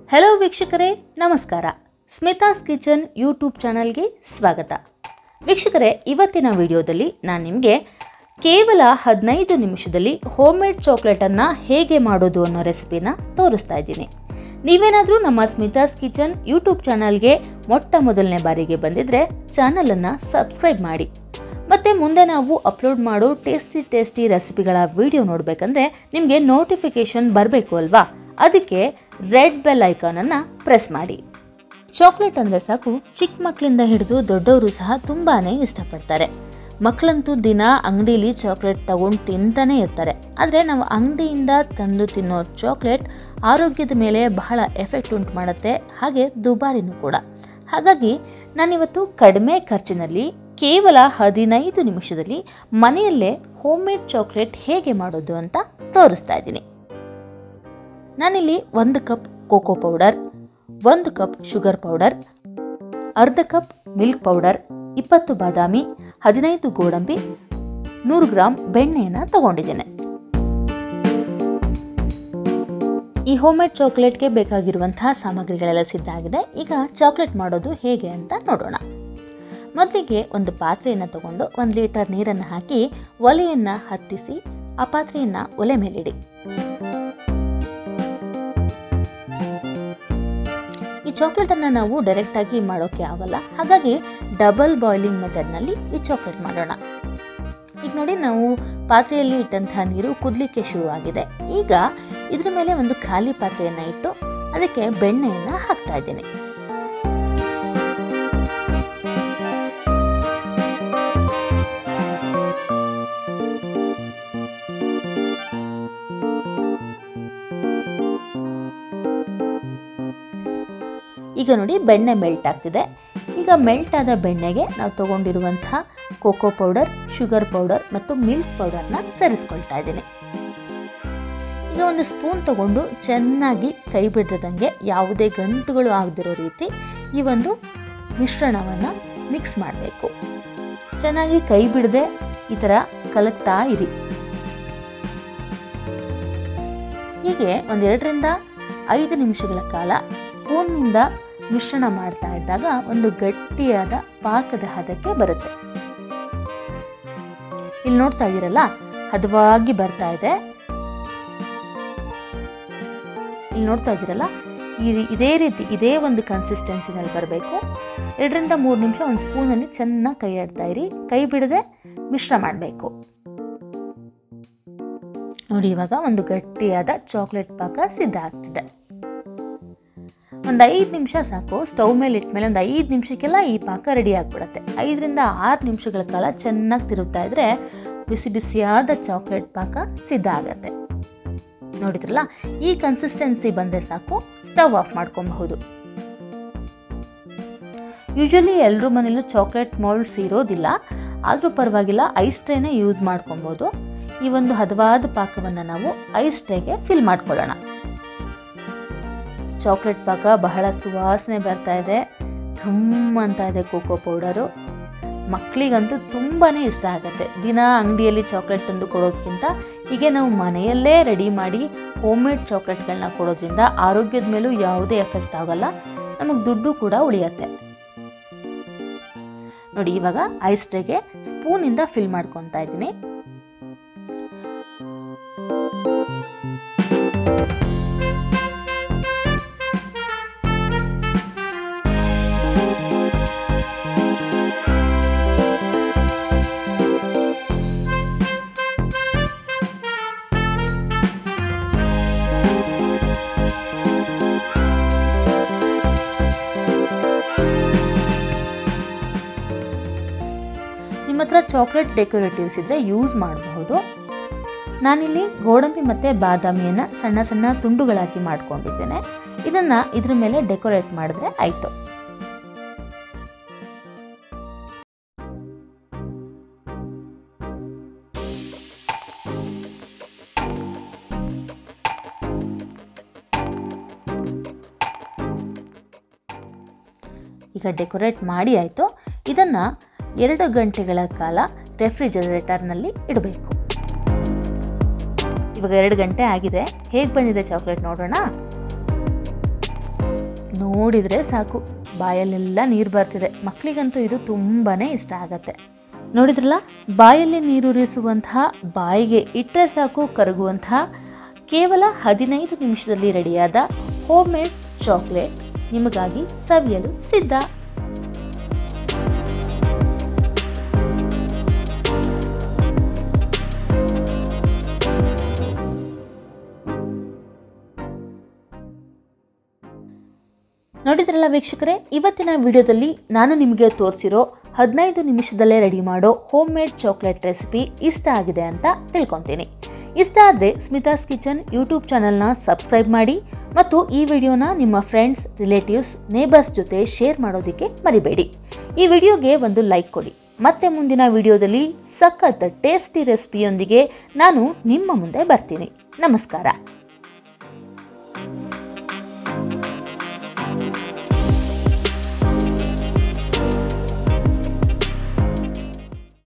hello ವೀಕ್ಷಕರೇ ನಮಸ್ಕಾರ Smitha's kitchen YouTube ಚಾನಲ್ಗೆ ಸ್ವಾಗತ ವೀಕ್ಷಕರೇ ಇವತ್ತಿನ ವಿಡಿಯೋದಲ್ಲಿ ನಾನು ನಿಮಗೆ ಕೇವಲ ಹದಿನೈದು ನಿಮಿಷದಲ್ಲಿ ಹೋಮ್ ಮೇಡ್ ಚಾಕ್ಲೇಟನ್ನು ಹೇಗೆ ಮಾಡೋದು ಅನ್ನೋ ರೆಸಿಪಿನ ತೋರಿಸ್ತಾ ಇದ್ದೀನಿ ನೀವೇನಾದರೂ ನಮ್ಮ ಸ್ಮಿತಾಸ್ ಕಿಚನ್ ಯೂಟ್ಯೂಬ್ ಚಾನಲ್ಗೆ ಮೊಟ್ಟ ಮೊದಲನೇ ಬಾರಿಗೆ ಬಂದಿದ್ರೆ ಚಾನಲನ್ನು ಸಬ್ಸ್ಕ್ರೈಬ್ ಮಾಡಿ ಮತ್ತು ಮುಂದೆ ನಾವು ಅಪ್ಲೋಡ್ ಮಾಡೋ ಟೇಸ್ಟಿ ಟೇಸ್ಟಿ ರೆಸಿಪಿಗಳ ವಿಡಿಯೋ ನೋಡಬೇಕಂದ್ರೆ ನಿಮಗೆ ನೋಟಿಫಿಕೇಷನ್ ಬರಬೇಕು ಅಲ್ವಾ ಅದಕ್ಕೆ ರೆಡ್ ಬೆಲ್ ಐಕಾನನ್ನು ಪ್ರೆಸ್ ಮಾಡಿ ಚಾಕ್ಲೇಟ್ ಅಂದರೆ ಸಾಕು ಚಿಕ್ಕ ಮಕ್ಕಳಿಂದ ಹಿಡಿದು ದೊಡ್ಡವರು ಸಹ ತುಂಬಾ ಇಷ್ಟಪಡ್ತಾರೆ ಮಕ್ಕಳಂತೂ ದಿನ ಅಂಗಡೀಲಿ ಚಾಕ್ಲೇಟ್ ತಗೊಂಡು ತಿಂತಾನೆ ಇರ್ತಾರೆ ಆದರೆ ನಾವು ಅಂಗಡಿಯಿಂದ ತಂದು ತಿನ್ನೋ ಚಾಕ್ಲೇಟ್ ಆರೋಗ್ಯದ ಮೇಲೆ ಬಹಳ ಎಫೆಕ್ಟ್ ಉಂಟು ಮಾಡುತ್ತೆ ಹಾಗೆ ದುಬಾರಿನೂ ಕೂಡ ಹಾಗಾಗಿ ನಾನಿವತ್ತು ಕಡಿಮೆ ಖರ್ಚಿನಲ್ಲಿ ಕೇವಲ ಹದಿನೈದು ನಿಮಿಷದಲ್ಲಿ ಮನೆಯಲ್ಲೇ ಹೋಮ್ ಮೇಡ್ ಚಾಕ್ಲೇಟ್ ಹೇಗೆ ಮಾಡೋದು ಅಂತ ತೋರಿಸ್ತಾ ಇದ್ದೀನಿ ನಾನಿಲ್ಲಿ ಒಂದು ಕಪ್ ಕೋಕೋ ಪೌಡರ್ ಒಂದು ಕಪ್ ಶುಗರ್ ಪೌಡರ್ ಅರ್ಧ ಕಪ್ ಮಿಲ್ಕ್ ಪೌಡರ್ ಇಪ್ಪತ್ತು ಬಾದಾಮಿ ಹದಿನೈದು ಗೋಡಂಬಿ ನೂರು ಗ್ರಾಂ ಬೆಣ್ಣೆಯನ್ನು ತಗೊಂಡಿದ್ದೇನೆ ಈ ಹೋಮ್ ಮೇಡ್ ಚಾಕ್ಲೇಟ್ಗೆ ಬೇಕಾಗಿರುವಂತಹ ಸಾಮಗ್ರಿಗಳೆಲ್ಲ ಸಿದ್ಧ ಆಗಿದೆ ಈಗ ಚಾಕ್ಲೇಟ್ ಮಾಡೋದು ಹೇಗೆ ಅಂತ ನೋಡೋಣ ಮೊದಲಿಗೆ ಒಂದು ಪಾತ್ರೆಯನ್ನು ತಗೊಂಡು ಒಂದು ಲೀಟರ್ ನೀರನ್ನು ಹಾಕಿ ಒಲೆಯನ್ನು ಹತ್ತಿಸಿ ಆ ಪಾತ್ರೆಯನ್ನು ಒಲೆ ಮೇಲಿಡಿ ಈ ಚಾಕ್ಲೇಟನ್ನು ನಾವು ಡೈರೆಕ್ಟಾಗಿ ಮಾಡೋಕ್ಕೆ ಆಗಲ್ಲ ಹಾಗಾಗಿ ಡಬಲ್ ಬಾಯ್ಲಿಂಗ್ ಮೆಥಡ್ನಲ್ಲಿ ಈ ಚಾಕ್ಲೇಟ್ ಮಾಡೋಣ ಈಗ ನೋಡಿ ನಾವು ಪಾತ್ರೆಯಲ್ಲಿ ಇಟ್ಟಂತಹ ನೀರು ಕುದಲಿಕ್ಕೆ ಶುರುವಾಗಿದೆ ಈಗ ಇದ್ರ ಮೇಲೆ ಒಂದು ಖಾಲಿ ಪಾತ್ರೆಯನ್ನು ಇಟ್ಟು ಅದಕ್ಕೆ ಬೆಣ್ಣೆಯನ್ನು ಹಾಕ್ತಾ ಇದ್ದೀನಿ ಈಗ ನೋಡಿ ಬೆಣ್ಣೆ ಮೆಲ್ಟ್ ಆಗ್ತಿದೆ ಈಗ ಮೆಲ್ಟ್ ಆದ ಬೆಣ್ಣೆಗೆ ನಾವು ತಗೊಂಡಿರುವಂತಹ ಕೋಕೋ ಪೌಡರ್ ಶುಗರ್ ಪೌಡರ್ ಮತ್ತು ಮಿಲ್ಕ್ ಪೌಡರ್ನ ಸೇರಿಸ್ಕೊಳ್ತಾ ಇದ್ದೀನಿ ಈಗ ಒಂದು ಸ್ಪೂನ್ ತಗೊಂಡು ಚೆನ್ನಾಗಿ ಕೈ ಬಿಡದಂಗೆ ಯಾವುದೇ ಗಂಟುಗಳು ಆಗದಿರೋ ರೀತಿ ಈ ಒಂದು ಮಿಶ್ರಣವನ್ನು ಮಿಕ್ಸ್ ಮಾಡಬೇಕು ಚೆನ್ನಾಗಿ ಕೈ ಬಿಡದೆ ಈ ಥರ ಕಲಕ್ತಾ ಇರಿ ಹೀಗೆ ಒಂದೆರಡರಿಂದ ಐದು ನಿಮಿಷಗಳ ಕಾಲ ಸ್ಪೂನ್ನಿಂದ ಮಿಶ್ರಣ ಮಾಡ್ತಾ ಇದ್ದಾಗ ಒಂದು ಗಟ್ಟಿಯಾದ ಪಾಕದ ಹದಕ್ಕೆ ಬರುತ್ತೆ ಇಲ್ಲಿ ನೋಡ್ತಾ ಇದ್ದೀರಲ್ಲ ಹದವಾಗಿ ಬರ್ತಾ ಇದೆ ಇಲ್ಲಿ ನೋಡ್ತಾ ಇದ್ದೀರಲ್ಲ ಈ ಇದೇ ರೀತಿ ಇದೇ ಒಂದು ಕನ್ಸಿಸ್ಟೆನ್ಸಿನಲ್ಲಿ ಬರಬೇಕು ಎರಡರಿಂದ ಮೂರು ನಿಮಿಷ ಒಂದು ಸ್ಪೂನಲ್ಲಿ ಚೆನ್ನಾಗಿ ಕೈ ಆಡ್ತಾ ಇರಿ ಕೈ ಬಿಡದೆ ಮಿಶ್ರ ಮಾಡಬೇಕು ನೋಡಿ ಇವಾಗ ಒಂದು ಗಟ್ಟಿಯಾದ ಚಾಕ್ಲೇಟ್ ಪಾಕ ಸಿದ್ಧ ಆಗ್ತಿದೆ ಒಂದು ಐದು ನಿಮಿಷ ಸಾಕು ಸ್ಟವ್ ಮೇಲೆ ಇಟ್ಮೇಲೆ ಒಂದು ಐದು ನಿಮಿಷಕ್ಕೆಲ್ಲ ಈ ಪಾಕ ರೆಡಿ ಆಗಿಬಿಡುತ್ತೆ ಐದರಿಂದ ಆರು ನಿಮಿಷಗಳ ಕಾಲ ಚೆನ್ನಾಗಿ ತಿರುಗ್ತಾ ಇದ್ರೆ ಬಿಸಿ ಬಿಸಿಯಾದ ಚಾಕ್ಲೇಟ್ ಪಾಕ ಸಿದ್ಧ ಆಗತ್ತೆ ನೋಡಿದ್ರಲ್ಲ ಈ ಕನ್ಸಿಸ್ಟೆನ್ಸಿ ಬಂದರೆ ಸಾಕು ಸ್ಟವ್ ಆಫ್ ಮಾಡ್ಕೊಬಹುದು ಯೂಶಲಿ ಎಲ್ಲರೂ ಮನೇಲೂ ಚಾಕ್ಲೇಟ್ ಮೋಲ್ಡ್ಸ್ ಇರೋದಿಲ್ಲ ಆದರೂ ಪರವಾಗಿಲ್ಲ ಐಸ್ ಟ್ರೇನೇ ಯೂಸ್ ಮಾಡ್ಕೊಬೋದು ಈ ಒಂದು ಹದವಾದ ಪಾಕವನ್ನು ನಾವು ಐಸ್ ಟ್ರೇಗೆ ಫಿಲ್ ಮಾಡ್ಕೊಳ್ಳೋಣ ಚಾಕ್ಲೇಟ್ ಪಾಕ ಬಹಳ ಸುವಾಸನೆ ಬರ್ತಾ ಇದೆ ಘಮ್ ಅಂತ ಇದೆ ಕೋಕೋ ಪೌಡರು ಮಕ್ಕಳಿಗಂತೂ ತುಂಬಾ ಇಷ್ಟ ಆಗುತ್ತೆ ದಿನ ಅಂಗಡಿಯಲ್ಲಿ ಚಾಕ್ಲೇಟ್ ತಂದು ಕೊಡೋದಕ್ಕಿಂತ ಹೀಗೆ ನಾವು ಮನೆಯಲ್ಲೇ ರೆಡಿ ಮಾಡಿ ಹೋಮ್ ಮೇಡ್ ಚಾಕ್ಲೇಟ್ಗಳನ್ನ ಕೊಡೋದ್ರಿಂದ ಆರೋಗ್ಯದ ಮೇಲೂ ಯಾವುದೇ ಎಫೆಕ್ಟ್ ಆಗೋಲ್ಲ ನಮಗೆ ದುಡ್ಡು ಕೂಡ ಉಳಿಯತ್ತೆ ನೋಡಿ ಇವಾಗ ಐಸ್ ಟ್ರೇಗೆ ಸ್ಪೂನಿಂದ ಫಿಲ್ ಮಾಡ್ಕೊತಾ ಇದ್ದೀನಿ ನಿಮ್ಮ ಹತ್ರ ಚಾಕ್ಲೇಟ್ ಡೆಕೋರೇಟಿವ್ಸ್ ಇದ್ದರೆ ಯೂಸ್ ಮಾಡಬಹುದು ನಾನಿಲ್ಲಿ ಗೋಡಂಬಿ ಮತ್ತು ಬಾದಾಮಿಯನ್ನು ಸಣ್ಣ ಸಣ್ಣ ತುಂಡುಗಳಾಗಿ ಮಾಡ್ಕೊಂಡಿದ್ದೇನೆ ಇದನ್ನು ಇದ್ರ ಮೇಲೆ ಡೆಕೋರೇಟ್ ಮಾಡಿದ್ರೆ ಆಯಿತು ಈಗ ಡೆಕೋರೇಟ್ ಮಾಡಿ ಆಯಿತು ಇದನ್ನು ಎರಡು ಗಂಟೆಗಳ ಕಾಲ ರೆಫ್ರಿಜರೇಟರ್ನಲ್ಲಿ ಇಡಬೇಕು ಇವಾಗ ಎರಡು ಗಂಟೆ ಆಗಿದೆ ಹೇಗೆ ಬಂದಿದೆ ಚಾಕ್ಲೇಟ್ ನೋಡೋಣ ನೋಡಿದರೆ ಸಾಕು ಬಾಯಲ್ಲೆಲ್ಲ ನೀರು ಬರ್ತಿದೆ ಮಕ್ಕಳಿಗಂತೂ ಇದು ತುಂಬಾ ಇಷ್ಟ ಆಗತ್ತೆ ನೋಡಿದ್ರಲ್ಲ ಬಾಯಲ್ಲಿ ನೀರೂರಿಸುವಂತಹ ಬಾಯಿಗೆ ಇಟ್ಟರೆ ಸಾಕು ಕರಗುವಂತಹ ಕೇವಲ ಹದಿನೈದು ನಿಮಿಷದಲ್ಲಿ ರೆಡಿಯಾದ ಹೋಮ್ ಮೇಡ್ ಚಾಕ್ಲೇಟ್ ನಿಮಗಾಗಿ ಸವಿಯಲು ಸಿದ್ಧ ನೋಡಿದ್ರಲ್ಲ ವೀಕ್ಷಕರೇ ಇವತ್ತಿನ ವಿಡಿಯೋದಲ್ಲಿ ನಾನು ನಿಮಗೆ ತೋರಿಸಿರೋ ಹದಿನೈದು ನಿಮಿಷದಲ್ಲೇ ರೆಡಿ ಮಾಡೋ ಹೋಮ್ ಮೇಡ್ ಚಾಕ್ಲೇಟ್ ರೆಸಿಪಿ ಇಷ್ಟ ಆಗಿದೆ ಅಂತ ತಿಳ್ಕೊತೀನಿ ಇಷ್ಟ ಆದರೆ ಸ್ಮಿತಾಸ್ ಕಿಚನ್ ಯೂಟ್ಯೂಬ್ ಚಾನಲ್ನ ಸಬ್ಸ್ಕ್ರೈಬ್ ಮಾಡಿ ಮತ್ತು ಈ ವಿಡಿಯೋನ ನಿಮ್ಮ ಫ್ರೆಂಡ್ಸ್ ರಿಲೇಟಿವ್ಸ್ ನೇಬರ್ಸ್ ಜೊತೆ ಶೇರ್ ಮಾಡೋದಕ್ಕೆ ಮರಿಬೇಡಿ ಈ ವಿಡಿಯೋಗೆ ಒಂದು ಲೈಕ್ ಕೊಡಿ ಮತ್ತೆ ಮುಂದಿನ ವಿಡಿಯೋದಲ್ಲಿ ಸಖತ್ ಟೇಸ್ಟಿ ರೆಸಿಪಿಯೊಂದಿಗೆ ನಾನು ನಿಮ್ಮ ಮುಂದೆ ಬರ್ತೀನಿ ನಮಸ್ಕಾರ